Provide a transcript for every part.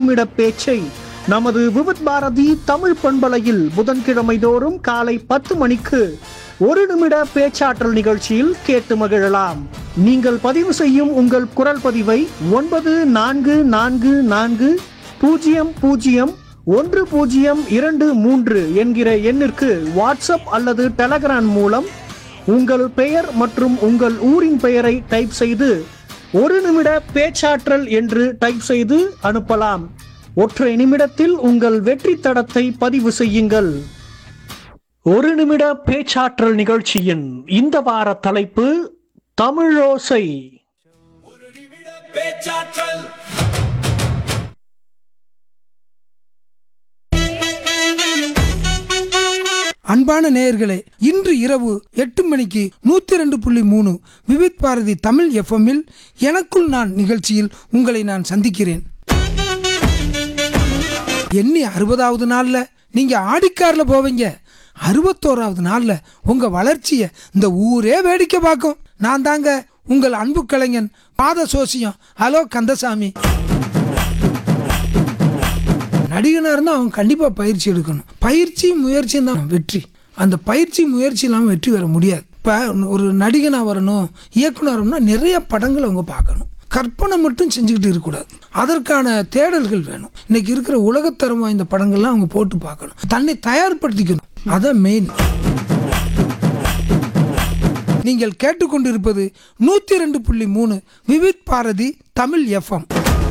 நிமிட பேச்சை நமது விவித் பாரதி தமிழ் பண்பலையில் புதன்கிழமை தோறும் காலை பத்து மணிக்கு ஒரு நிமிட பேச்சாற்றல் நிகழ்ச்சியில் கேட்டு மகிழலாம் நீங்கள் பதிவு செய்யும் உங்கள் குரல் பதிவை ஒன்பது நான்கு நான்கு நான்கு பூஜ்ஜியம் பூஜ்ஜியம் ஒன்று பூஜ்ஜியம் இரண்டு மூன்று என்கிற எண்ணிற்கு வாட்ஸ்அப் அல்லது டெலகிராம் மூலம் உங்கள் பெயர் மற்றும் உங்கள் ஊரின் பெயரை டைப் செய்து ஒரு நிமிட பேச்சாற்றல் என்று டைப் செய்து அனுப்பலாம் ஒற்றை நிமிடத்தில் உங்கள் வெற்றி தடத்தை பதிவு செய்யுங்கள் ஒரு நிமிட பேச்சாற்றல் நிகழ்ச்சியின் இந்த வார தலைப்பு தமிழோசை பேச்சாற்றல் அன்பான நேயர்களே இன்று இரவு எட்டு மணிக்கு நூத்தி ரெண்டு புள்ளி மூணு விவித் பாரதி தமிழ் எஃப்எம்மில் எனக்குள் நான் நிகழ்ச்சியில் உங்களை நான் சந்திக்கிறேன் எண்ணி அறுபதாவது நாள்ல நீங்க ஆடிக்கார்ல போவீங்க அறுபத்தோராவது நாள்ல உங்க வளர்ச்சியை இந்த ஊரே வேடிக்கை பார்க்கும் நான் தாங்க உங்கள் அன்பு கலைஞன் பாத சோசியம் ஹலோ கந்தசாமி நடிகனாக இருந்தால் அவன் கண்டிப்பாக பயிற்சி எடுக்கணும் பயிற்சி முயற்சியும் தான் வெற்றி அந்த பயிற்சி முயற்சி இல்லாமல் வெற்றி பெற முடியாது இப்போ ஒரு நடிகனாக வரணும் இயக்குனர் வரணும்னா நிறைய படங்கள் அவங்க பார்க்கணும் கற்பனை மட்டும் செஞ்சுக்கிட்டு இருக்கக்கூடாது அதற்கான தேடல்கள் வேணும் இன்னைக்கு இருக்கிற உலகத்தரம் வாய்ந்த படங்கள்லாம் அவங்க போட்டு பார்க்கணும் தன்னை தயார்படுத்திக்கணும் அதான் மெயின் நீங்கள் கேட்டுக்கொண்டிருப்பது நூற்றி ரெண்டு புள்ளி மூணு விவித் பாரதி தமிழ் எஃப்எம்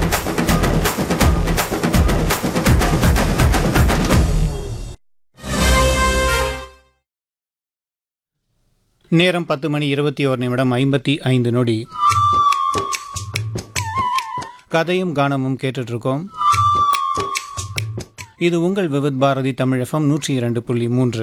நேரம் பத்து மணி இருபத்தி ஓர் நிமிடம் ஐம்பத்தி ஐந்து நொடி கதையும் கானமும் கேட்டுட்டு இருக்கோம் இது உங்கள் விவித் பாரதி தமிழ் எஃப்எம் நூற்றி இரண்டு புள்ளி மூன்று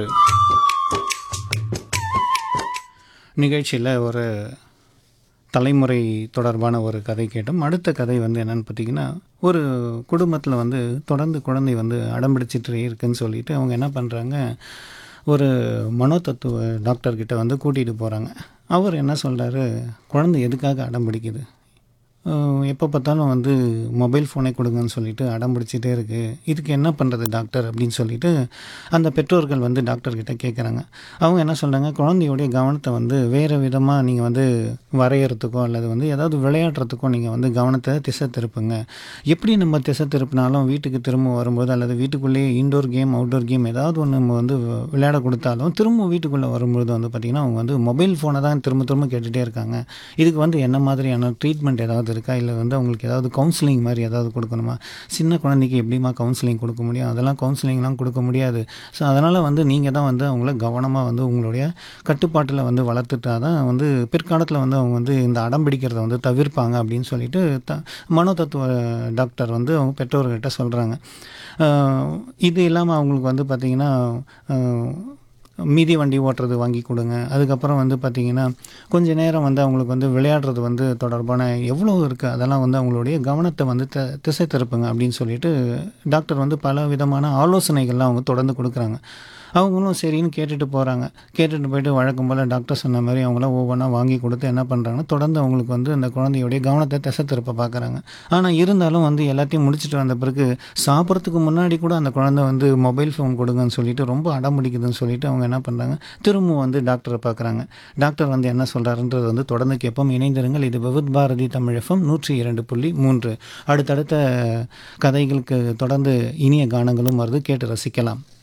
நிகழ்ச்சியில் ஒரு தலைமுறை தொடர்பான ஒரு கதை கேட்டோம் அடுத்த கதை வந்து என்னன்னு பார்த்தீங்கன்னா ஒரு குடும்பத்தில் வந்து தொடர்ந்து குழந்தை வந்து அடம்பிடிச்சிட்டு இருக்குன்னு சொல்லிட்டு அவங்க என்ன பண்ணுறாங்க ஒரு மனோதத்துவ டாக்டர்கிட்ட வந்து கூட்டிகிட்டு போகிறாங்க அவர் என்ன சொல்கிறாரு குழந்தை எதுக்காக அடம் பிடிக்குது எப்போ பார்த்தாலும் வந்து மொபைல் ஃபோனை கொடுங்கன்னு சொல்லிட்டு அடம் பிடிச்சிட்டே இருக்குது இதுக்கு என்ன பண்ணுறது டாக்டர் அப்படின்னு சொல்லிட்டு அந்த பெற்றோர்கள் வந்து டாக்டர்கிட்ட கேட்குறாங்க அவங்க என்ன சொல்கிறாங்க குழந்தையோடைய கவனத்தை வந்து வேறு விதமாக நீங்கள் வந்து வரையறதுக்கோ அல்லது வந்து ஏதாவது விளையாடுறதுக்கோ நீங்கள் வந்து கவனத்தை திசை திருப்புங்க எப்படி நம்ம திசை திருப்பினாலும் வீட்டுக்கு திரும்ப வரும்போது அல்லது வீட்டுக்குள்ளேயே இன்டோர் கேம் அவுட்டோர் கேம் ஏதாவது ஒன்று நம்ம வந்து விளையாட கொடுத்தாலும் திரும்ப வீட்டுக்குள்ளே வரும்பொழுது வந்து பார்த்திங்கன்னா அவங்க வந்து மொபைல் ஃபோனை தான் திரும்ப திரும்ப கேட்டுகிட்டே இருக்காங்க இதுக்கு வந்து என்ன மாதிரியான ட்ரீட்மெண்ட் ஏதாவது இருக்கா இல்லை வந்து அவங்களுக்கு ஏதாவது கவுன்சிலிங் மாதிரி ஏதாவது கொடுக்கணுமா சின்ன குழந்தைக்கு எப்படிமா கவுன்சிலிங் கொடுக்க முடியும் அதெல்லாம் கவுன்சிலிங்லாம் கொடுக்க முடியாது ஸோ அதனால் வந்து நீங்கள் தான் வந்து அவங்கள கவனமாக வந்து உங்களுடைய கட்டுப்பாட்டில் வந்து வளர்த்துட்டா தான் வந்து பிற்காலத்தில் வந்து அவங்க வந்து இந்த அடம் பிடிக்கிறத வந்து தவிர்ப்பாங்க அப்படின்னு சொல்லிட்டு த மனோதத்துவ டாக்டர் வந்து அவங்க பெற்றோர்கிட்ட சொல்கிறாங்க இது இல்லாமல் அவங்களுக்கு வந்து பார்த்திங்கன்னா மீதி வண்டி ஓட்டுறது வாங்கி கொடுங்க அதுக்கப்புறம் வந்து பார்த்திங்கன்னா கொஞ்ச நேரம் வந்து அவங்களுக்கு வந்து விளையாடுறது வந்து தொடர்பான எவ்வளோ இருக்குது அதெல்லாம் வந்து அவங்களுடைய கவனத்தை வந்து த திசை திருப்புங்க அப்படின்னு சொல்லிட்டு டாக்டர் வந்து பல விதமான ஆலோசனைகள்லாம் அவங்க தொடர்ந்து கொடுக்குறாங்க அவங்களும் சரின்னு கேட்டுட்டு போகிறாங்க கேட்டுட்டு போயிட்டு வழக்கம் போல் டாக்டர் சொன்ன மாதிரி அவங்களாம் ஒவ்வொன்றா வாங்கி கொடுத்து என்ன பண்ணுறாங்கன்னா தொடர்ந்து அவங்களுக்கு வந்து அந்த குழந்தையுடைய கவனத்தை திசை திருப்ப பார்க்குறாங்க ஆனால் இருந்தாலும் வந்து எல்லாத்தையும் முடிச்சுட்டு வந்த பிறகு சாப்பிட்றதுக்கு முன்னாடி கூட அந்த குழந்தை வந்து மொபைல் ஃபோன் கொடுங்கன்னு சொல்லிட்டு ரொம்ப அடம் பிடிக்குதுன்னு சொல்லிட்டு அவங்க என்ன பண்ணுறாங்க திரும்ப வந்து டாக்டரை பார்க்குறாங்க டாக்டர் வந்து என்ன சொல்கிறாருன்றது வந்து தொடர்ந்து கேட்போம் இணைந்திருங்கள் இது விவித் பாரதி தமிழ் எஃப்எம் நூற்றி இரண்டு புள்ளி மூன்று அடுத்தடுத்த கதைகளுக்கு தொடர்ந்து இனிய கானங்களும் வருது கேட்டு ரசிக்கலாம்